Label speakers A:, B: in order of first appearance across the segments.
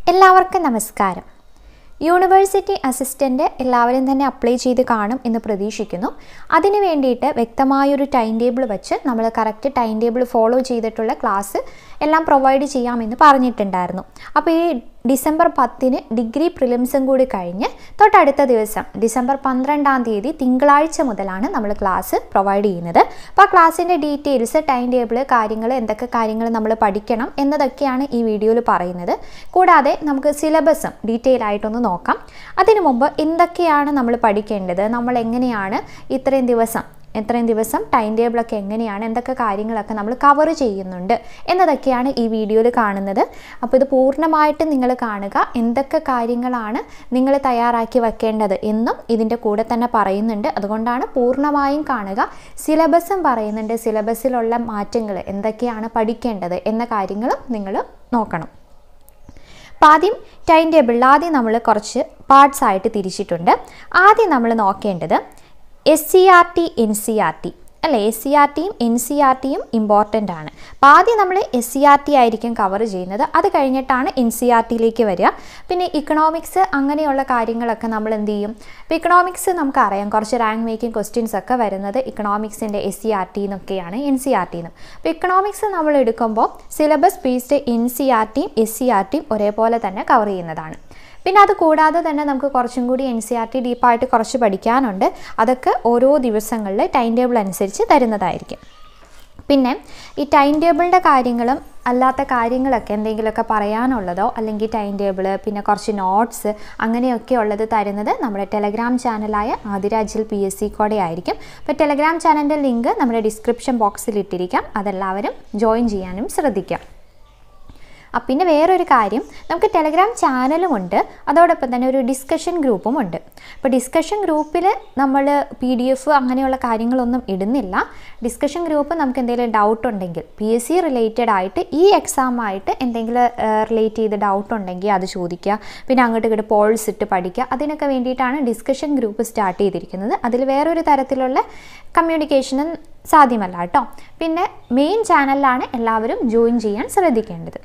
A: എല്ലാവർക്കും നമസ്കാരം university assistant എല്ലാവരും തന്നെ അപ്ലൈ ചെയ്ത് കാണും എന്ന് പ്രതീക്ഷിക്കുന്നു അതിന് വേണ്ടിയിട്ട് വ്യക്തമായൊരു ടൈം ടേബിൾ വെച്ച് നമ്മൾ കറക്റ്റ് ടൈം ടേബിൾ ഫോളോ ചെയ്തിട്ടുള്ള ക്ലാസ് എല്ലാം പ്രൊവൈഡ് ചെയ്യാമെന്ന് പറഞ്ഞിട്ടുണ്ടായിരുന്നു അപ്പോൾ ഈ ഡിസംബർ പത്തിന് ഡിഗ്രി പ്രിലിംസും കൂടി കഴിഞ്ഞ് തൊട്ടടുത്ത ദിവസം ഡിസംബർ പന്ത്രണ്ടാം തീയതി തിങ്കളാഴ്ച മുതലാണ് നമ്മൾ ക്ലാസ് പ്രൊവൈഡ് ചെയ്യുന്നത് അപ്പോൾ ആ ക്ലാസ്സിൻ്റെ ഡീറ്റെയിൽസ് ടൈം ടേബിൾ കാര്യങ്ങൾ എന്തൊക്കെ കാര്യങ്ങൾ നമ്മൾ പഠിക്കണം എന്നതൊക്കെയാണ് ഈ വീഡിയോയിൽ പറയുന്നത് കൂടാതെ നമുക്ക് സിലബസും ഡീറ്റെയിൽ ആയിട്ടൊന്ന് നോക്കാം അതിനു മുമ്പ് എന്തൊക്കെയാണ് നമ്മൾ പഠിക്കേണ്ടത് നമ്മൾ എങ്ങനെയാണ് ഇത്രയും ദിവസം എത്രയും ദിവസം ടൈം ടേബിളൊക്കെ എങ്ങനെയാണ് എന്തൊക്കെ കാര്യങ്ങളൊക്കെ നമ്മൾ കവർ ചെയ്യുന്നുണ്ട് എന്നതൊക്കെയാണ് ഈ വീഡിയോയിൽ കാണുന്നത് അപ്പോൾ ഇത് പൂർണ്ണമായിട്ട് നിങ്ങൾ കാണുക എന്തൊക്കെ കാര്യങ്ങളാണ് നിങ്ങൾ തയ്യാറാക്കി വെക്കേണ്ടത് എന്നും ഇതിൻ്റെ കൂടെ തന്നെ പറയുന്നുണ്ട് അതുകൊണ്ടാണ് പൂർണ്ണമായും കാണുക സിലബസും പറയുന്നുണ്ട് സിലബസിലുള്ള മാറ്റങ്ങൾ എന്തൊക്കെയാണ് പഠിക്കേണ്ടത് എന്ന കാര്യങ്ങളും നിങ്ങൾ നോക്കണം അപ്പോൾ ആദ്യം ടൈം ടേബിളിൽ ആദ്യം നമ്മൾ കുറച്ച് പാർട്സ് ആയിട്ട് തിരിച്ചിട്ടുണ്ട് ആദ്യം നമ്മൾ നോക്കേണ്ടത് S C R T N C R T അല്ലേ എസ് സി ആർ ടിയും എൻ സി ആർ ടിയും ഇമ്പോർട്ടൻ്റ് ആണ് അപ്പോൾ ആദ്യം നമ്മൾ എസ് സി ആർ ടി ആയിരിക്കും കവർ ചെയ്യുന്നത് അത് കഴിഞ്ഞിട്ടാണ് എൻ സി ആർ ടിയിലേക്ക് വരിക പിന്നെ ഇക്കണോമിക്സ് അങ്ങനെയുള്ള കാര്യങ്ങളൊക്കെ നമ്മൾ എന്ത് ചെയ്യും ഇപ്പോൾ ഇക്കണോമിക്സ് നമുക്കറിയാം കുറച്ച് റാങ്ക് മേക്കിംഗ് ക്വസ്റ്റ്യൻസ് ഒക്കെ വരുന്നത് ഇക്കണോമിക്സിൻ്റെ എസ് സി ആർ ടി എന്നൊക്കെയാണ് എൻ സി ആർ ടി എന്നും അപ്പോൾ ഇക്കണോമിക്സ് നമ്മൾ എടുക്കുമ്പോൾ syllabus based N C R ടിയും എസ് സി ആർ ടിയും ഒരേപോലെ തന്നെ കവർ ചെയ്യുന്നതാണ് പിന്നെ അത് കൂടാതെ തന്നെ നമുക്ക് കുറച്ചും കൂടി എൻ സി ആർ ടി ഡീപ്പായിട്ട് കുറച്ച് പഠിക്കാനുണ്ട് അതൊക്കെ ഓരോ ദിവസങ്ങളിൽ ടൈം ടേബിൾ അനുസരിച്ച് തരുന്നതായിരിക്കും പിന്നെ ഈ ടൈം ടേബിളിൻ്റെ കാര്യങ്ങളും അല്ലാത്ത കാര്യങ്ങളൊക്കെ എന്തെങ്കിലുമൊക്കെ പറയാനുള്ളതോ അല്ലെങ്കിൽ ടൈം ടേബിൾ പിന്നെ കുറച്ച് നോട്ട്സ് അങ്ങനെയൊക്കെ ഉള്ളത് തരുന്നത് നമ്മുടെ ടെലഗ്രാം ചാനലായ ആദിരാജിൽ പി എസ് സി കോടെ ആയിരിക്കും അപ്പോൾ ടെലഗ്രാം ചാനലിൻ്റെ ലിങ്ക് നമ്മുടെ ഡിസ്ക്രിപ്ഷൻ ബോക്സിൽ ഇട്ടിരിക്കാം അതെല്ലാവരും ജോയിൻ ചെയ്യാനും ശ്രദ്ധിക്കാം ആ പിന്നെ വേറൊരു കാര്യം നമുക്ക് ടെലഗ്രാം ചാനലും ഉണ്ട് അതോടൊപ്പം തന്നെ ഒരു ഡിസ്കഷൻ ഗ്രൂപ്പും ഉണ്ട് അപ്പോൾ ഡിസ്കഷൻ ഗ്രൂപ്പിൽ നമ്മൾ പി ഡി എഫ് അങ്ങനെയുള്ള കാര്യങ്ങളൊന്നും ഇടുന്നില്ല ഡിസ്കഷൻ ഗ്രൂപ്പ് നമുക്ക് എന്തെങ്കിലും ഡൗട്ട് ഉണ്ടെങ്കിൽ പി എസ് സി റിലേറ്റഡ് ആയിട്ട് ഈ എക്സാമായിട്ട് എന്തെങ്കിലും റിലേറ്റ് ചെയ്ത് ഡൗട്ട് ഉണ്ടെങ്കിൽ അത് ചോദിക്കുക പിന്നെ അങ്ങോട്ട് ഇങ്ങോട്ട് പോൾസ് ഇട്ട് പഠിക്കുക അതിനൊക്കെ വേണ്ടിയിട്ടാണ് ഡിസ്കഷൻ ഗ്രൂപ്പ് സ്റ്റാർട്ട് ചെയ്തിരിക്കുന്നത് അതിൽ വേറൊരു തരത്തിലുള്ള കമ്മ്യൂണിക്കേഷനും സാധ്യമല്ല കേട്ടോ പിന്നെ മെയിൻ ചാനലിലാണ് എല്ലാവരും ജോയിൻ ചെയ്യാൻ ശ്രദ്ധിക്കേണ്ടത്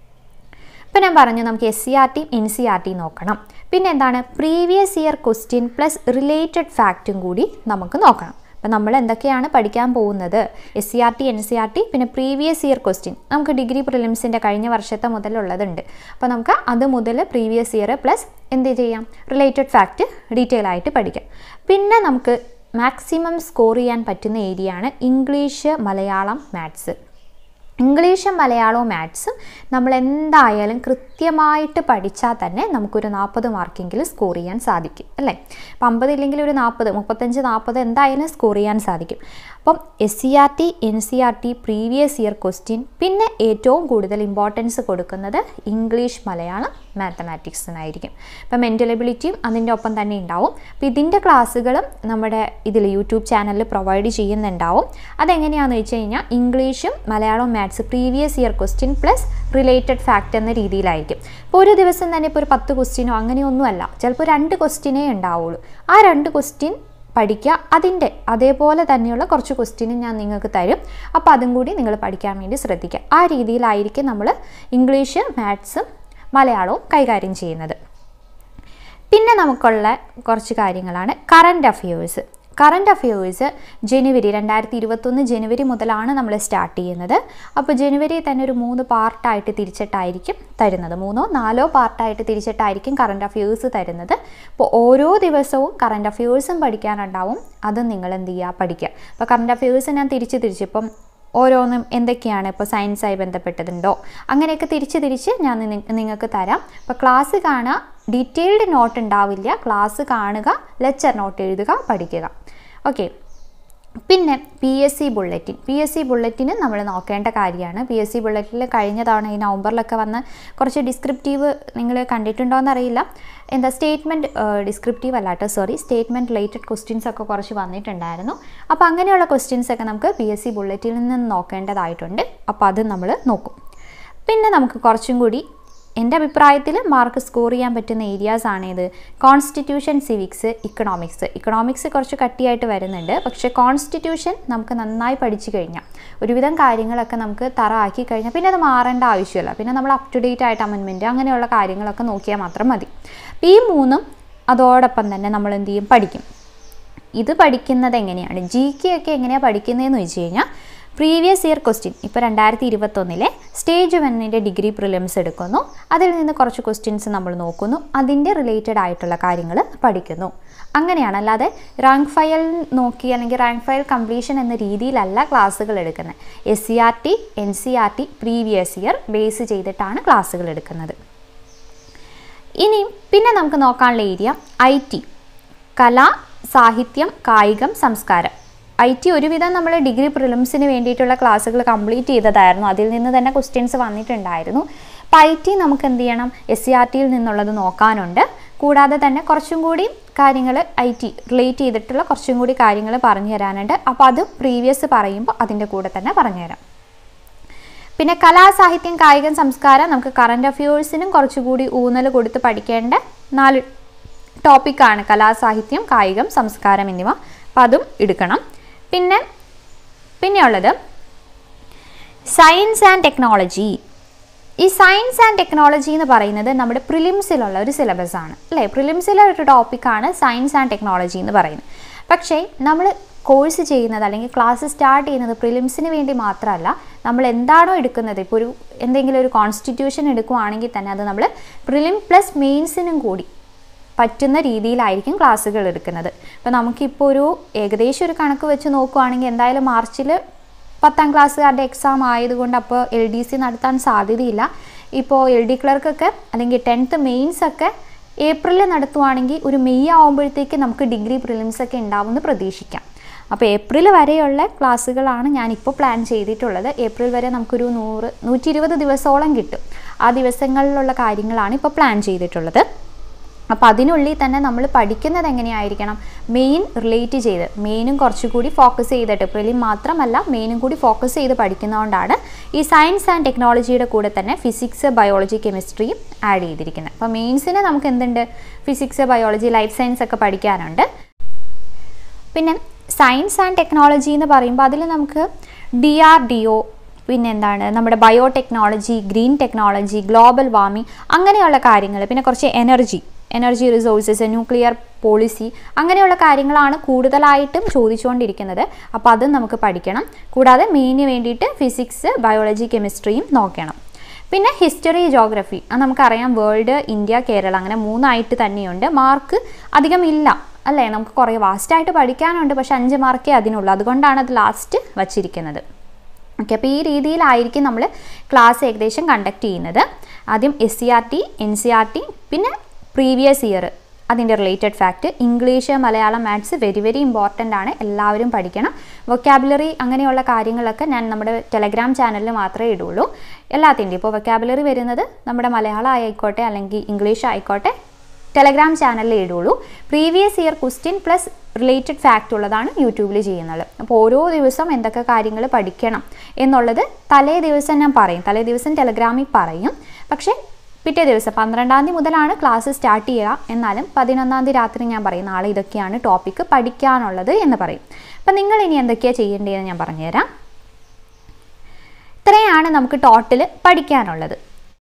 A: ഇപ്പം ഞാൻ പറഞ്ഞു നമുക്ക് എസ് സി ആർ ടിയും എൻ സി ആർ ടി നോക്കണം പിന്നെ എന്താണ് previous year question plus related ഫാക്റ്റും കൂടി നമുക്ക് നോക്കണം അപ്പം നമ്മൾ എന്തൊക്കെയാണ് പഠിക്കാൻ പോകുന്നത് S C R T N C R T പിന്നെ പ്രീവിയസ് ഇയർ ക്വസ്റ്റ്യൻ നമുക്ക് ഡിഗ്രി പ്രിലിംസിൻ്റെ കഴിഞ്ഞ വർഷത്തെ മുതലുള്ളതുണ്ട് അപ്പോൾ നമുക്ക് അത് മുതൽ പ്രീവിയസ് ഇയർ പ്ലസ് എന്ത് ചെയ്യാം റിലേറ്റഡ് ഫാക്റ്റ് ഡീറ്റെയിൽ ആയിട്ട് പഠിക്കാം പിന്നെ നമുക്ക് മാക്സിമം സ്കോർ ചെയ്യാൻ പറ്റുന്ന ഏരിയ ആണ് ഇംഗ്ലീഷ് മലയാളം മാത്സ് ഇംഗ്ലീഷും മലയാളവും മാത്സും നമ്മൾ എന്തായാലും കൃത്യമായിട്ട് പഠിച്ചാൽ തന്നെ നമുക്കൊരു നാൽപ്പത് മാർക്കെങ്കിലും സ്കോർ ചെയ്യാൻ സാധിക്കും അല്ലേ അപ്പം അമ്പത് ഇല്ലെങ്കിൽ ഒരു നാൽപ്പത് മുപ്പത്തഞ്ച് നാൽപ്പത് എന്തായാലും സ്കോർ ചെയ്യാൻ സാധിക്കും അപ്പം S C R T N C R T previous year question പിന്നെ ഏറ്റവും കൂടുതൽ ഇമ്പോർട്ടൻസ് കൊടുക്കുന്നത് ഇംഗ്ലീഷ് മലയാളം മാത്തമാറ്റിക്സിനായിരിക്കും അപ്പം മെൻ്റൽ എബിലിറ്റിയും അതിൻ്റെ ഒപ്പം തന്നെ ഉണ്ടാവും അപ്പോൾ ഇതിൻ്റെ ക്ലാസ്സുകളും നമ്മുടെ ഇതിൽ യൂട്യൂബ് ചാനലിൽ പ്രൊവൈഡ് ചെയ്യുന്നുണ്ടാവും അതെങ്ങനെയാണെന്ന് വെച്ച് കഴിഞ്ഞാൽ ഇംഗ്ലീഷും മലയാളവും maths previous year question plus related fact എന്ന രീതിയിലായിരിക്കും ഇപ്പോൾ ഒരു ദിവസം തന്നെ ഇപ്പോൾ ഒരു പത്ത് ക്വസ്റ്റ്യനോ അങ്ങനെയൊന്നുമല്ല ചിലപ്പോൾ രണ്ട് ക്വസ്റ്റ്യനേ ഉണ്ടാവുള്ളൂ ആ രണ്ട് ക്വസ്റ്റ്യൻ പഠിക്കുക അതിൻ്റെ അതേപോലെ തന്നെയുള്ള കുറച്ച് ക്വസ്റ്റ്യനും ഞാൻ നിങ്ങൾക്ക് തരും അപ്പോൾ അതും കൂടി നിങ്ങൾ പഠിക്കാൻ വേണ്ടി ശ്രദ്ധിക്കുക ആ രീതിയിലായിരിക്കും നമ്മൾ ഇംഗ്ലീഷ് മാത്സും മലയാളവും കൈകാര്യം ചെയ്യുന്നത് പിന്നെ നമുക്കുള്ള കുറച്ച് കാര്യങ്ങളാണ് കറണ്ട് അഫയേഴ്സ് കറണ്ട് അഫയേഴ്സ് ജനുവരി രണ്ടായിരത്തി ഇരുപത്തൊന്ന് ജനുവരി മുതലാണ് നമ്മൾ സ്റ്റാർട്ട് ചെയ്യുന്നത് അപ്പോൾ ജനുവരി തന്നെ ഒരു മൂന്ന് പാർട്ടായിട്ട് തിരിച്ചിട്ടായിരിക്കും തരുന്നത് മൂന്നോ നാലോ പാർട്ടായിട്ട് തിരിച്ചിട്ടായിരിക്കും കറണ്ട് അഫയേഴ്സ് തരുന്നത് അപ്പോൾ ഓരോ ദിവസവും കറണ്ട് അഫയേഴ്സും പഠിക്കാനുണ്ടാവും അതും നിങ്ങൾ എന്ത് ചെയ്യുക പഠിക്കുക അപ്പോൾ കറണ്ട് അഫയേഴ്സ് ഞാൻ തിരിച്ച് തിരിച്ച് ഇപ്പം ഓരോന്നും എന്തൊക്കെയാണ് ഇപ്പോൾ സയൻസായി ബന്ധപ്പെട്ടതുണ്ടോ അങ്ങനെയൊക്കെ തിരിച്ച് തിരിച്ച് ഞാൻ നിങ്ങൾക്ക് തരാം അപ്പോൾ ക്ലാസ് കാണുക ഡീറ്റെയിൽഡ് നോട്ട് ഉണ്ടാവില്ല ക്ലാസ് കാണുക ലെക്ചർ നോട്ട് എഴുതുക പഠിക്കുക ഓക്കെ പിന്നെ P S C bulletin P S C bulletin നമ്മൾ നോക്കേണ്ട കാര്യമാണ് പി എസ് സി ബുള്ളറ്റിൽ കഴിഞ്ഞ തവണ ഈ നവംബറിലൊക്കെ വന്ന് കുറച്ച് ഡിസ്ക്രിപ്റ്റീവ് നിങ്ങൾ കണ്ടിട്ടുണ്ടോ എന്നറിയില്ല എന്താ സ്റ്റേറ്റ്മെൻറ്റ് ഡിസ്ക്രിപ്റ്റീവ് അല്ലാട്ടോ സോറി സ്റ്റേറ്റ്മെൻറ്റ് റിലേറ്റഡ് ക്വസ്റ്റ്യൻസ് ഒക്കെ കുറച്ച് വന്നിട്ടുണ്ടായിരുന്നു അപ്പോൾ അങ്ങനെയുള്ള ക്വസ്റ്റ്യൻസ് ഒക്കെ നമുക്ക് പി എസ് സി ബുള്ളറ്റിൽ നിന്ന് നോക്കേണ്ടതായിട്ടുണ്ട് അപ്പോൾ അത് നമ്മൾ നോക്കും പിന്നെ നമുക്ക് കുറച്ചും കൂടി എൻ്റെ അഭിപ്രായത്തിൽ മാർക്ക് സ്കോർ ചെയ്യാൻ പറ്റുന്ന ഏരിയാസ് ആണേത് കോൺസ്റ്റിറ്റ്യൂഷൻ സിവിക്സ് ഇക്കണോമിക്സ് ഇക്കണോമിക്സ് കുറച്ച് കട്ടിയായിട്ട് വരുന്നുണ്ട് പക്ഷേ കോൺസ്റ്റിറ്റ്യൂഷൻ നമുക്ക് നന്നായി പഠിച്ചു കഴിഞ്ഞാൽ ഒരുവിധം കാര്യങ്ങളൊക്കെ നമുക്ക് തറ ആക്കി കഴിഞ്ഞാൽ പിന്നെ അത് മാറേണ്ട ആവശ്യമില്ല പിന്നെ നമ്മൾ അപ് ടു ഡേറ്റ് ആയിട്ട് അമെൻമെൻറ്റ് അങ്ങനെയുള്ള കാര്യങ്ങളൊക്കെ നോക്കിയാൽ മാത്രം മതി അപ്പോൾ ഈ മൂന്നും അതോടൊപ്പം തന്നെ നമ്മൾ എന്ത് ചെയ്യും പഠിക്കും ഇത് പഠിക്കുന്നത് എങ്ങനെയാണ് ജി കെ ഒക്കെ എങ്ങനെയാണ് പഠിക്കുന്നതെന്ന് വെച്ച് കഴിഞ്ഞാൽ പ്രീവിയസ് ഇയർ ക്വസ്റ്റ്യൻ ഇപ്പോൾ രണ്ടായിരത്തി ഇരുപത്തൊന്നിലെ സ്റ്റേജ് വണ്ണിൻ്റെ ഡിഗ്രി പ്രിലിംസ് എടുക്കുന്നു അതിൽ നിന്ന് കുറച്ച് ക്വസ്റ്റ്യൻസ് നമ്മൾ നോക്കുന്നു അതിൻ്റെ റിലേറ്റഡ് ആയിട്ടുള്ള കാര്യങ്ങൾ പഠിക്കുന്നു അങ്ങനെയാണ് അല്ലാതെ റാങ്ക് ഫയൽ നോക്കി അല്ലെങ്കിൽ റാങ്ക് ഫയൽ കംപ്ലീഷൻ എന്ന രീതിയിലല്ല ക്ലാസ്സുകൾ എടുക്കുന്നത് S C R T N C R T previous year base ചെയ്തിട്ടാണ് ക്ലാസ്സുകൾ എടുക്കുന്നത് ഇനി പിന്നെ നമുക്ക് നോക്കാനുള്ള ഏരിയ ഐ ടി കല സാഹിത്യം കായികം സംസ്കാരം ഐ ടി ഒരുവിധം നമ്മൾ ഡിഗ്രി പ്രിലിംസിന് വേണ്ടിയിട്ടുള്ള ക്ലാസ്സുകൾ കംപ്ലീറ്റ് ചെയ്തതായിരുന്നു അതിൽ നിന്ന് തന്നെ ക്വസ്റ്റ്യൻസ് വന്നിട്ടുണ്ടായിരുന്നു അപ്പോൾ ഐ ടി നമുക്ക് എന്ത് ചെയ്യണം എസ് സി ആർ ടിയിൽ നിന്നുള്ളത് നോക്കാനുണ്ട് കൂടാതെ തന്നെ കുറച്ചും കൂടി കാര്യങ്ങൾ ഐ ടി റിലേറ്റ് ചെയ്തിട്ടുള്ള കുറച്ചും കൂടി കാര്യങ്ങൾ പറഞ്ഞു തരാനുണ്ട് അപ്പോൾ അത് പ്രീവിയസ് പറയുമ്പോൾ അതിൻ്റെ കൂടെ തന്നെ പറഞ്ഞുതരാം പിന്നെ കലാസാഹിത്യം കായികം സംസ്കാരം നമുക്ക് കറണ്ട് അഫയേഴ്സിനും കുറച്ചുകൂടി ഊന്നൽ കൊടുത്ത് പഠിക്കേണ്ട നാല് ടോപ്പിക്കാണ് കലാസാഹിത്യം കായികം സംസ്കാരം എന്നിവ അപ്പം അതും എടുക്കണം പിന്നെ പിന്നെയുള്ളത് സയൻസ് ആൻഡ് ടെക്നോളജി ഈ സയൻസ് ആൻഡ് ടെക്നോളജി എന്ന് പറയുന്നത് നമ്മുടെ പ്രിലിംസിലുള്ള ഒരു സിലബസ് ആണ് അല്ലേ പ്രിലിംസിലെ ഒരു ടോപ്പിക്കാണ് സയൻസ് ആൻഡ് ടെക്നോളജി എന്ന് പറയുന്നത് പക്ഷേ നമ്മൾ കോഴ്സ് ചെയ്യുന്നത് അല്ലെങ്കിൽ ക്ലാസ് സ്റ്റാർട്ട് ചെയ്യുന്നത് പ്രിലിംസിന് വേണ്ടി മാത്രമല്ല നമ്മൾ എന്താണോ എടുക്കുന്നത് ഇപ്പോൾ ഒരു എന്തെങ്കിലും ഒരു കോൺസ്റ്റിറ്റ്യൂഷൻ എടുക്കുവാണെങ്കിൽ തന്നെ അത് നമ്മൾ പ്രിലിം പ്ലസ് മെയിൻസിനും കൂടി പറ്റുന്ന രീതിയിലായിരിക്കും ക്ലാസ്സുകൾ എടുക്കുന്നത് ഇപ്പോൾ നമുക്കിപ്പോൾ ഒരു ഏകദേശം ഒരു കണക്ക് വെച്ച് നോക്കുവാണെങ്കിൽ എന്തായാലും മാർച്ചിൽ പത്താം ക്ലാസ്സുകാരുടെ എക്സാം ആയതുകൊണ്ട് അപ്പോൾ എൽ ഡി സി നടത്താൻ സാധ്യതയില്ല ഇപ്പോൾ എൽ ഡി ക്ലർക്കൊക്കെ അല്ലെങ്കിൽ ടെൻത്ത് മെയിൻസ് ഒക്കെ ഏപ്രിലിൽ നടത്തുവാണെങ്കിൽ ഒരു മെയ് ആകുമ്പോഴത്തേക്ക് നമുക്ക് ഡിഗ്രി പ്രിലിംസ് ഒക്കെ ഉണ്ടാവുമെന്ന് പ്രതീക്ഷിക്കാം അപ്പോൾ ഏപ്രിൽ വരെയുള്ള ക്ലാസ്സുകളാണ് ഞാനിപ്പോൾ പ്ലാൻ ചെയ്തിട്ടുള്ളത് ഏപ്രിൽ വരെ നമുക്കൊരു നൂറ് നൂറ്റി ഇരുപത് ദിവസത്തോളം കിട്ടും ആ ദിവസങ്ങളിലുള്ള കാര്യങ്ങളാണ് ഇപ്പോൾ പ്ലാൻ ചെയ്തിട്ടുള്ളത് അപ്പോൾ അതിനുള്ളിൽ തന്നെ നമ്മൾ പഠിക്കുന്നത് എങ്ങനെയായിരിക്കണം മെയിൻ റിലേറ്റ് ചെയ്ത് മെയിനും കുറച്ചുകൂടി ഫോക്കസ് ചെയ്തിട്ട് പ്രിലിം മാത്രമല്ല മെയിനും കൂടി ഫോക്കസ് ചെയ്ത് പഠിക്കുന്നതുകൊണ്ടാണ് ഈ സയൻസ് ആൻഡ് ടെക്നോളജിയുടെ കൂടെ തന്നെ ഫിസിക്സ് ബയോളജി കെമിസ്ട്രിയും ആഡ് ചെയ്തിരിക്കുന്നത് അപ്പോൾ മെയിൻസിന് നമുക്ക് എന്തുണ്ട് ഫിസിക്സ് ബയോളജി ലൈഫ് സയൻസ് ഒക്കെ പഠിക്കാനുണ്ട് പിന്നെ സയൻസ് ആൻഡ് ടെക്നോളജി എന്ന് പറയുമ്പോൾ അതിൽ നമുക്ക് ഡി ആർ ഡി ഒ പിന്നെ എന്താണ് നമ്മുടെ biotechnology green technology global warming അങ്ങനെയുള്ള കാര്യങ്ങൾ പിന്നെ കുറച്ച് energy energy resources nuclear policy അങ്ങനെയുള്ള കാര്യങ്ങളാണ് കൂടുതലായിട്ടും ചോദിച്ചുകൊണ്ടിരിക്കുന്നത് അപ്പോൾ അതും നമുക്ക് പഠിക്കണം കൂടാതെ മെയിന് വേണ്ടിയിട്ട് ഫിസിക്സ് ബയോളജി കെമിസ്ട്രിയും നോക്കണം പിന്നെ ഹിസ്റ്ററി ജോഗ്രഫി അത് നമുക്കറിയാം വേൾഡ് ഇന്ത്യ കേരള അങ്ങനെ മൂന്നായിട്ട് തന്നെയുണ്ട് മാർക്ക് അധികം ഇല്ല അല്ലേ നമുക്ക് കുറേ വാസ്റ്റായിട്ട് പഠിക്കാനുണ്ട് പക്ഷെ അഞ്ച് മാർക്കേ അതിനുള്ളൂ അതുകൊണ്ടാണ് അത് ലാസ്റ്റ് വച്ചിരിക്കുന്നത് ഓക്കെ അപ്പോൾ ഈ രീതിയിലായിരിക്കും നമ്മൾ ക്ലാസ് ഏകദേശം കണ്ടക്ട് ചെയ്യുന്നത് ആദ്യം S C R T N C R T പിന്നെ പ്രീവിയസ് ഇയർ അതിൻ്റെ related fact English Malayalam maths very very important ആണ് എല്ലാവരും പഠിക്കണം വൊക്കാബുലറി അങ്ങനെയുള്ള കാര്യങ്ങളൊക്കെ ഞാൻ നമ്മുടെ ടെലഗ്രാം ചാനലിൽ മാത്രമേ ഇടുള്ളൂ എല്ലാത്തിൻ്റെയും ഇപ്പോൾ വൊക്കാബുലറി വരുന്നത് നമ്മുടെ മലയാളം ആയിക്കോട്ടെ അല്ലെങ്കിൽ ഇംഗ്ലീഷ് ആയിക്കോട്ടെ ടെലഗ്രാം ചാനലിൽ ഇടുള്ളൂ previous year question plus related fact ഉള്ളതാണ് യൂട്യൂബിൽ ചെയ്യുന്നത് അപ്പോൾ ഓരോ ദിവസം എന്തൊക്കെ കാര്യങ്ങൾ പഠിക്കണം എന്നുള്ളത് തലേ ദിവസം ഞാൻ പറയും തലേ ദിവസം ടെലഗ്രാമിൽ പറയും പക്ഷേ പിറ്റേ ദിവസം പന്ത്രണ്ടാം തീയതി മുതലാണ് ക്ലാസ് സ്റ്റാർട്ട് ചെയ്യുക എന്നാലും പതിനൊന്നാം തീയതി രാത്രി ഞാൻ പറയും നാളെ ഇതൊക്കെയാണ് ടോപ്പിക്ക് പഠിക്കാനുള്ളത് എന്ന് പറയും അപ്പം നിങ്ങൾ ഇനി എന്തൊക്കെയാണ് ചെയ്യേണ്ടതെന്ന് ഞാൻ പറഞ്ഞുതരാം ഇത്രയാണ് നമുക്ക് ടോട്ടൽ പഠിക്കാനുള്ളത്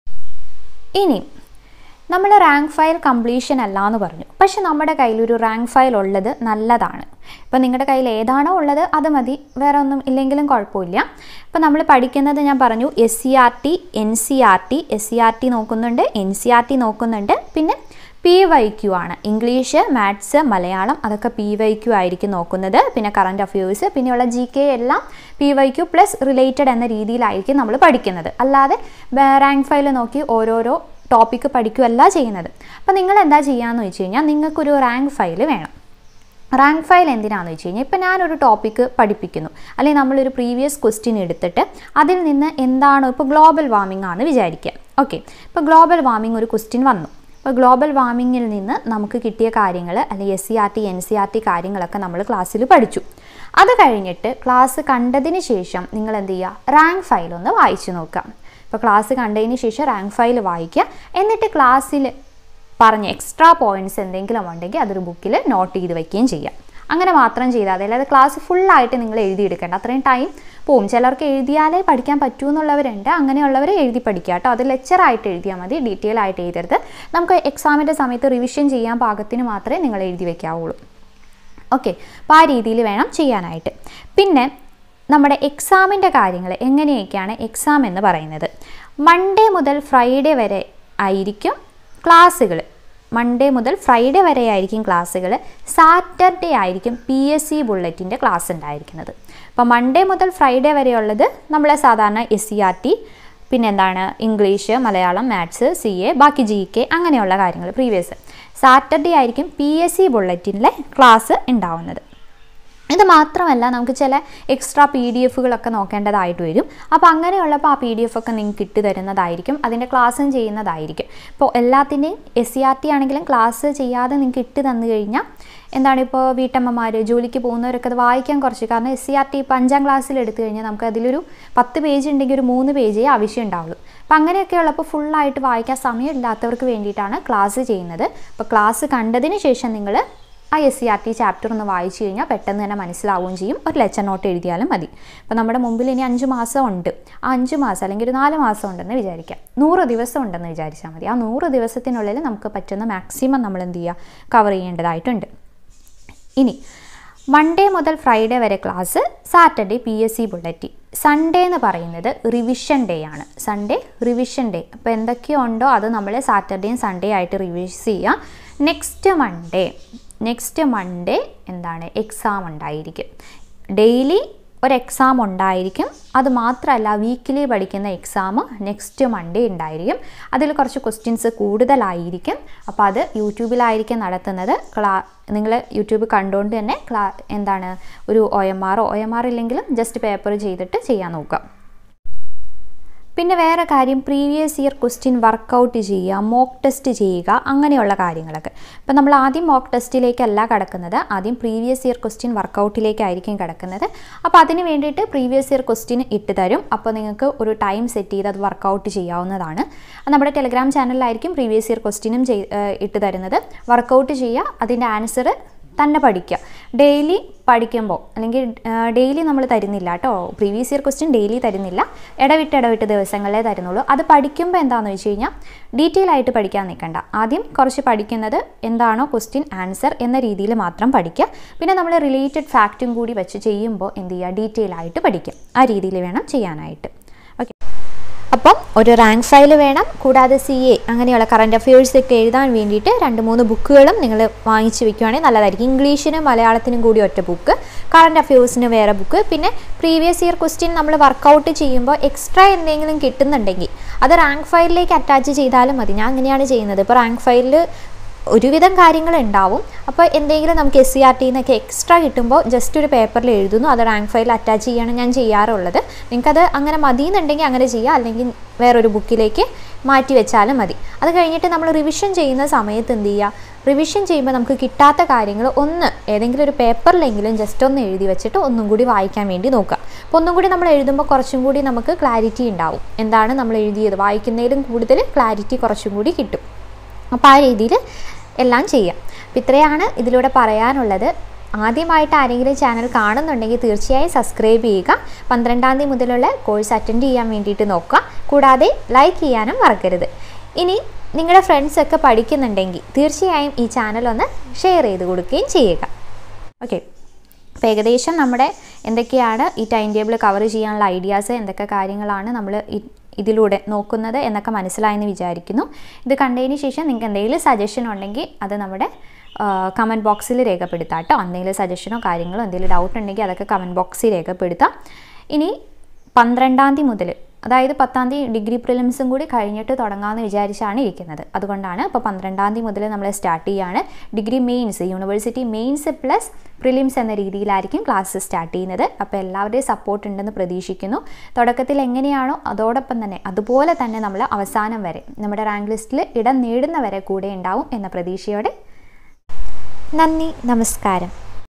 A: ഇനി നമ്മൾ റാങ്ക് ഫയൽ കംപ്ലീഷൻ അല്ല എന്ന് പറഞ്ഞു പക്ഷെ നമ്മുടെ കയ്യിൽ ഒരു റാങ്ക് ഫയൽ ഉള്ളത് നല്ലതാണ് ഇപ്പോൾ നിങ്ങളുടെ കയ്യിൽ ഏതാണോ ഉള്ളത് അത് മതി വേറെ ഒന്നും ഇല്ലെങ്കിലും കുഴപ്പമില്ല ഇപ്പോൾ നമ്മൾ പഠിക്കുന്നത് ഞാൻ പറഞ്ഞു S C R T N C R T S C R T നോക്കുന്നുണ്ട് എൻ സി ആർ ടി നോക്കുന്നുണ്ട് പിന്നെ പി വൈ ക്യു ആണ് ഇംഗ്ലീഷ് മാത്സ് മലയാളം അതൊക്കെ പി വൈ ക്യു ആയിരിക്കും നോക്കുന്നത് പിന്നെ കറണ്ട് അഫയേഴ്സ് പിന്നെയുള്ള ജി കെ എല്ലാം P Y Q plus related എന്ന രീതിയിലായിരിക്കും നമ്മൾ പഠിക്കുന്നത് അല്ലാതെ റാങ്ക് ഫയൽ നോക്കി ഓരോരോ ടോപ്പിക്ക് പഠിക്കുകയല്ല ചെയ്യുന്നത് അപ്പോൾ നിങ്ങൾ എന്താ ചെയ്യാന്ന് വെച്ച് കഴിഞ്ഞാൽ നിങ്ങൾക്കൊരു റാങ്ക് ഫയൽ വേണം റാങ്ക് ഫയൽ എന്തിനാണെന്ന് വെച്ച് കഴിഞ്ഞാൽ ഇപ്പോൾ ഞാനൊരു ടോപ്പിക്ക് പഠിപ്പിക്കുന്നു അല്ലെങ്കിൽ നമ്മളൊരു പ്രീവിയസ് ക്വസ്റ്റ്യൻ എടുത്തിട്ട് അതിൽ നിന്ന് എന്താണോ ഇപ്പോൾ ഗ്ലോബൽ വാർമിംഗ് ആണെന്ന് വിചാരിക്കുക ഓക്കെ ഇപ്പോൾ ഗ്ലോബൽ വാർമിംഗ് ഒരു ക്വസ്റ്റ്യൻ വന്നു അപ്പോൾ ഗ്ലോബൽ വാർമിങ്ങിൽ നിന്ന് നമുക്ക് കിട്ടിയ കാര്യങ്ങൾ അല്ലെങ്കിൽ S C R T N C R T കാര്യങ്ങളൊക്കെ നമ്മൾ ക്ലാസ്സിൽ പഠിച്ചു അത് കഴിഞ്ഞിട്ട് ക്ലാസ് കണ്ടതിന് ശേഷം നിങ്ങൾ എന്ത് ചെയ്യുക റാങ്ക് ഫയൽ ഒന്ന് വായിച്ചു നോക്കാം അപ്പോൾ ക്ലാസ് കണ്ടതിന് ശേഷം റാങ്ക് ഫയൽ വായിക്കുക എന്നിട്ട് ക്ലാസ്സിൽ പറഞ്ഞ എക്സ്ട്രാ പോയിൻറ്റ്സ് എന്തെങ്കിലും ഉണ്ടെങ്കിൽ അതൊരു ബുക്കിൽ നോട്ട് ചെയ്ത് വയ്ക്കുകയും ചെയ്യാം അങ്ങനെ മാത്രം ചെയ്താൽ മതി അല്ലാതെ ക്ലാസ് ഫുള്ളായിട്ട് നിങ്ങൾ എഴുതിയെടുക്കേണ്ട അത്രയും ടൈം പോവും ചിലർക്ക് എഴുതിയാലേ പഠിക്കാൻ പറ്റൂ എന്നുള്ളവരുണ്ട് അങ്ങനെയുള്ളവർ എഴുതി പഠിക്കുക കേട്ടോ അത് ലെക്ചറായിട്ട് എഴുതിയാൽ മതി ഡീറ്റെയിൽ ആയിട്ട് എഴുതരുത് നമുക്ക് എക്സാമിൻ്റെ സമയത്ത് റിവിഷൻ ചെയ്യാൻ പാകത്തിന് മാത്രമേ നിങ്ങൾ എഴുതി വയ്ക്കാവുള്ളൂ ഓക്കെ അപ്പോൾ ആ രീതിയിൽ വേണം ചെയ്യാനായിട്ട് പിന്നെ നമ്മുടെ എക്സാമിൻ്റെ കാര്യങ്ങൾ എങ്ങനെയൊക്കെയാണ് എക്സാം എന്ന് പറയുന്നത് മൺഡേ മുതൽ ഫ്രൈഡേ വരെ ആയിരിക്കും ക്ലാസ്സുകൾ മൺഡേ മുതൽ ഫ്രൈഡേ വരെ ആയിരിക്കും ക്ലാസ്സുകൾ സാറ്റർഡേ ആയിരിക്കും പി എസ് സി ബുള്ളറ്റിൻ്റെ ക്ലാസ് ഉണ്ടായിരിക്കുന്നത് അപ്പോൾ മൺഡേ മുതൽ ഫ്രൈഡേ വരെയുള്ളത് നമ്മളെ സാധാരണ എസ് സി ആർ ടി പിന്നെ എന്താണ് English Malayalam maths C A ബാക്കി ജി കെ അങ്ങനെയുള്ള കാര്യങ്ങൾ പ്രീവിയസ് സാറ്റർഡേ ആയിരിക്കും പി എസ് സി ബുള്ളറ്റിനിലെ ക്ലാസ് ഉണ്ടാവുന്നത് ഇത് മാത്രമല്ല നമുക്ക് ചില എക്സ്ട്രാ പി ഡി എഫുകളൊക്കെ നോക്കേണ്ടതായിട്ട് വരും അപ്പോൾ അങ്ങനെയുള്ളപ്പോൾ ആ പി ഡി എഫ് ഒക്കെ നിങ്ങൾക്ക് ഇട്ട് തരുന്നതായിരിക്കും അതിൻ്റെ ക്ലാസ്സും ചെയ്യുന്നതായിരിക്കും ഇപ്പോൾ എല്ലാത്തിൻ്റെയും എസ് സി ആർ ടി ആണെങ്കിലും ക്ലാസ് ചെയ്യാതെ നിങ്ങൾക്ക് ഇട്ട് തന്നു കഴിഞ്ഞാൽ എന്താണ് ഇപ്പോൾ വീട്ടമ്മമാർ ജോലിക്ക് പോകുന്നവരൊക്കെ അത് വായിക്കാൻ കുറച്ച് കാരണം എസ് സി ആർ ടി ഇപ്പോൾ അഞ്ചാം ക്ലാസ്സിൽ എടുത്തു കഴിഞ്ഞാൽ നമുക്ക് അതിലൊരു പത്ത് പേജ് ഉണ്ടെങ്കിൽ ഒരു മൂന്ന് പേജേ ആവശ്യം ഉണ്ടാവുള്ളൂ അപ്പോൾ അങ്ങനെയൊക്കെ ഉള്ളപ്പോൾ ഫുള്ളായിട്ട് വായിക്കാൻ സമയമില്ലാത്തവർക്ക് വേണ്ടിയിട്ടാണ് ക്ലാസ് ചെയ്യുന്നത് അപ്പോൾ ക്ലാസ് കണ്ടതിന് ശേഷം നിങ്ങൾ ആ S C R T chapter ഒന്ന് വായിച്ചു കഴിഞ്ഞാൽ പെട്ടെന്ന് തന്നെ മനസ്സിലാവുകയും ചെയ്യും ഒരു ലെച്ചർ നോട്ട് എഴുതിയാലും മതി അപ്പോൾ നമ്മുടെ മുമ്പിൽ ഇനി അഞ്ച് മാസം ഉണ്ട് ആ അഞ്ച് മാസം അല്ലെങ്കിൽ ഒരു നാല് മാസം ഉണ്ടെന്ന് വിചാരിക്കാം നൂറ് ദിവസം ഉണ്ടെന്ന് വിചാരിച്ചാൽ മതി ആ നൂറ് ദിവസത്തിനുള്ളിൽ നമുക്ക് പറ്റുന്ന മാക്സിമം നമ്മൾ എന്ത് ചെയ്യുക കവർ ചെയ്യേണ്ടതായിട്ടുണ്ട് ഇനി മൺഡേ മുതൽ ഫ്രൈഡേ വരെ class Saturday P S C bulletin Sunday എന്ന് പറയുന്നത് റിവിഷൻ ഡേ ആണ് സൺഡേ റിവിഷൻ ഡേ അപ്പോൾ എന്തൊക്കെയോ ഉണ്ടോ അത് നമ്മൾ സാറ്റർഡേയും സൺഡേ ആയിട്ട് റിവിസ് ചെയ്യാം നെക്സ്റ്റ് മൺഡേ നെക്സ്റ്റ് മൺഡേ എന്താണ് എക്സാം ഉണ്ടായിരിക്കും ഡെയിലി ഒരു എക്സാം ഉണ്ടായിരിക്കും അത് മാത്രമല്ല വീക്കിലി പഠിക്കുന്ന എക്സാം നെക്സ്റ്റ് മൺഡേ ഉണ്ടായിരിക്കും അതിൽ കുറച്ച് ക്വസ്റ്റ്യൻസ് കൂടുതലായിരിക്കും അപ്പോൾ അത് യൂട്യൂബിലായിരിക്കും നടത്തുന്നത് ക്ലാ നിങ്ങൾ യൂട്യൂബ് കണ്ടുകൊണ്ട് തന്നെ ക്ലാ എന്താണ് ഒരു ഒ എം ആറോ ഒ എം ആർ ഇല്ലെങ്കിലും ജസ്റ്റ് പേപ്പർ ചെയ്തിട്ട് ചെയ്യാൻ നോക്കുക പിന്നെ വേറെ കാര്യം പ്രീവിയസ് ഇയർ ക്വസ്റ്റ്യൻ വർക്കൗട്ട് ചെയ്യുക മോക്ക് ടെസ്റ്റ് ചെയ്യുക അങ്ങനെയുള്ള കാര്യങ്ങളൊക്കെ അപ്പോൾ നമ്മൾ ആദ്യം മോക്ക് ടെസ്റ്റിലേക്കല്ല കിടക്കുന്നത് ആദ്യം പ്രീവിയസ് ഇയർ ക്വസ്റ്റ്യൻ വർക്കൗട്ടിലേക്കായിരിക്കും കിടക്കുന്നത് അപ്പോൾ അതിന് വേണ്ടിയിട്ട് പ്രീവിയസ് ഇയർ ക്വസ്റ്റ്യൻ ഇട്ട് തരും അപ്പോൾ നിങ്ങൾക്ക് ഒരു ടൈം സെറ്റ് ചെയ്ത് അത് വർക്കൗട്ട് ചെയ്യാവുന്നതാണ് നമ്മുടെ ടെലഗ്രാം ചാനലിലായിരിക്കും പ്രീവിയസ് ഇയർ ക്വസ്റ്റ്യനും ചെയ് ഇട്ട് തരുന്നത് വർക്കൗട്ട് ചെയ്യുക അതിൻ്റെ ആൻസർ തന്നെ പഠിക്കുക ഡെയിലി പഠിക്കുമ്പോൾ അല്ലെങ്കിൽ ഡെയിലി നമ്മൾ തരുന്നില്ല കേട്ടോ പ്രീവിയസ് ഇയർ ക്വസ്റ്റ്യൻ ഡെയിലി തരുന്നില്ല ഇടവിട്ട് ഇടവിട്ട് ദിവസങ്ങളിലേ തരുന്നുള്ളൂ അത് പഠിക്കുമ്പോൾ എന്താണെന്ന് വെച്ച് കഴിഞ്ഞാൽ ഡീറ്റെയിൽ ആയിട്ട് പഠിക്കാൻ നിൽക്കണ്ട ആദ്യം കുറച്ച് പഠിക്കുന്നത് എന്താണോ ക്വസ്റ്റ്യൻ ആൻസർ എന്ന രീതിയിൽ മാത്രം പഠിക്കുക പിന്നെ നമ്മൾ റിലേറ്റഡ് ഫാക്റ്റും കൂടി വെച്ച് ചെയ്യുമ്പോൾ എന്ത് ചെയ്യുക ഡീറ്റെയിൽ ആയിട്ട് പഠിക്കുക ആ രീതിയിൽ വേണം ചെയ്യാനായിട്ട് ഓക്കെ അപ്പം ഒരു റാങ്ക് ഫയൽ വേണം കൂടാതെ സി എ അങ്ങനെയുള്ള കറണ്ട് അഫയേഴ്സ് ഒക്കെ എഴുതാൻ വേണ്ടിയിട്ട് രണ്ട് മൂന്ന് ബുക്കുകളും നിങ്ങൾ വാങ്ങിച്ച് വെക്കുകയാണെങ്കിൽ നല്ലതായിരിക്കും ഇംഗ്ലീഷിനും മലയാളത്തിനും കൂടി ഒറ്റ ബുക്ക് കറണ്ട് അഫയേഴ്സിന് വേറെ ബുക്ക് പിന്നെ പ്രീവിയസ് ഇയർ ക്വസ്റ്റ്യൻ നമ്മൾ വർക്കൗട്ട് ചെയ്യുമ്പോൾ എക്സ്ട്രാ എന്തെങ്കിലും കിട്ടുന്നുണ്ടെങ്കിൽ അത് റാങ്ക് ഫയലിലേക്ക് അറ്റാച്ച് ചെയ്താലും മതി ഞാൻ അങ്ങനെയാണ് ചെയ്യുന്നത് ഇപ്പോൾ റാങ്ക് ഫയലിൽ ഒരുവിധം കാര്യങ്ങൾ ഉണ്ടാവും അപ്പോൾ എന്തെങ്കിലും നമുക്ക് എസ് സി ആർ ടിയിൽ നിന്നൊക്കെ എക്സ്ട്രാ കിട്ടുമ്പോൾ ജസ്റ്റ് ഒരു പേപ്പറിൽ എഴുതുന്നു അത് റാങ്ക് ഫയൽ അറ്റാച്ച് ചെയ്യാണ് ഞാൻ ചെയ്യാറുള്ളത് നിങ്ങൾക്കത് അങ്ങനെ മതിയെന്നുണ്ടെങ്കിൽ അങ്ങനെ ചെയ്യുക അല്ലെങ്കിൽ വേറൊരു ബുക്കിലേക്ക് മാറ്റി വെച്ചാലും മതി അത് കഴിഞ്ഞിട്ട് നമ്മൾ റിവിഷൻ ചെയ്യുന്ന സമയത്ത് എന്ത് ചെയ്യുക റിവിഷൻ ചെയ്യുമ്പോൾ നമുക്ക് കിട്ടാത്ത കാര്യങ്ങൾ ഒന്ന് ഏതെങ്കിലും ഒരു പേപ്പറിലെങ്കിലും ജസ്റ്റ് ഒന്ന് എഴുതി വെച്ചിട്ട് ഒന്നും കൂടി വായിക്കാൻ വേണ്ടി നോക്കുക അപ്പോൾ ഒന്നും കൂടി നമ്മൾ എഴുതുമ്പോൾ കുറച്ചും കൂടി നമുക്ക് ക്ലാരിറ്റി ഉണ്ടാവും എന്താണ് നമ്മൾ എഴുതിയത് വായിക്കുന്നതിലും കൂടുതൽ ക്ലാരിറ്റി കുറച്ചും കൂടി കിട്ടും അപ്പോൾ ആ രീതിയിൽ എല്ലാം ചെയ്യാം അപ്പോൾ ഇത്രയാണ് ഇതിലൂടെ പറയാനുള്ളത് ആദ്യമായിട്ട് ആരെങ്കിലും ചാനൽ കാണുന്നുണ്ടെങ്കിൽ തീർച്ചയായും സബ്സ്ക്രൈബ് ചെയ്യുക പന്ത്രണ്ടാം തീയതി മുതലുള്ള കോഴ്സ് അറ്റൻഡ് ചെയ്യാൻ വേണ്ടിയിട്ട് നോക്കുക കൂടാതെ ലൈക്ക് ചെയ്യാനും മറക്കരുത് ഇനി നിങ്ങളുടെ ഫ്രണ്ട്സൊക്കെ പഠിക്കുന്നുണ്ടെങ്കിൽ തീർച്ചയായും ഈ ചാനൽ ഒന്ന് ഷെയർ ചെയ്ത് കൊടുക്കുകയും ചെയ്യുക ഓക്കെ അപ്പോൾ ഏകദേശം നമ്മുടെ എന്തൊക്കെയാണ് ഈ ടൈം ടേബിൾ കവർ ചെയ്യാനുള്ള ഐഡിയാസ് എന്തൊക്കെ കാര്യങ്ങളാണ് നമ്മൾ ഇതിലൂടെ നോക്കുന്നത് എന്നൊക്കെ മനസ്സിലായെന്ന് വിചാരിക്കുന്നു ഇത് കണ്ടതിന് ശേഷം നിങ്ങൾക്ക് എന്തെങ്കിലും സജഷൻ ഉണ്ടെങ്കിൽ അത് നമ്മുടെ കമൻറ്റ് ബോക്സിൽ രേഖപ്പെടുത്താം കേട്ടോ എന്തെങ്കിലും സജഷനോ കാര്യങ്ങളോ എന്തെങ്കിലും ഡൗട്ട് ഉണ്ടെങ്കിൽ അതൊക്കെ കമൻറ്റ് ബോക്സിൽ രേഖപ്പെടുത്താം ഇനി പന്ത്രണ്ടാം തീയതി മുതൽ അതായത് പത്താം തീയതി ഡിഗ്രി പ്രിലിംസും കൂടി കഴിഞ്ഞിട്ട് തുടങ്ങാമെന്ന് വിചാരിച്ചാണ് ഇരിക്കുന്നത് അതുകൊണ്ടാണ് ഇപ്പോൾ പന്ത്രണ്ടാം തീയതി മുതൽ നമ്മൾ സ്റ്റാർട്ട് ചെയ്യുകയാണ് degree mains university mains plus prelims എന്ന രീതിയിലായിരിക്കും ക്ലാസ് സ്റ്റാർട്ട് ചെയ്യുന്നത് അപ്പോൾ എല്ലാവരുടെയും സപ്പോർട്ട് ഉണ്ടെന്ന് പ്രതീക്ഷിക്കുന്നു തുടക്കത്തിൽ എങ്ങനെയാണോ അതോടൊപ്പം തന്നെ അതുപോലെ തന്നെ നമ്മൾ അവസാനം വരെ നമ്മുടെ റാങ്ക് ലിസ്റ്റിൽ ഇടം നേടുന്ന വരെ കൂടെ ഉണ്ടാവും എന്ന പ്രതീക്ഷയോടെ നന്ദി നമസ്കാരം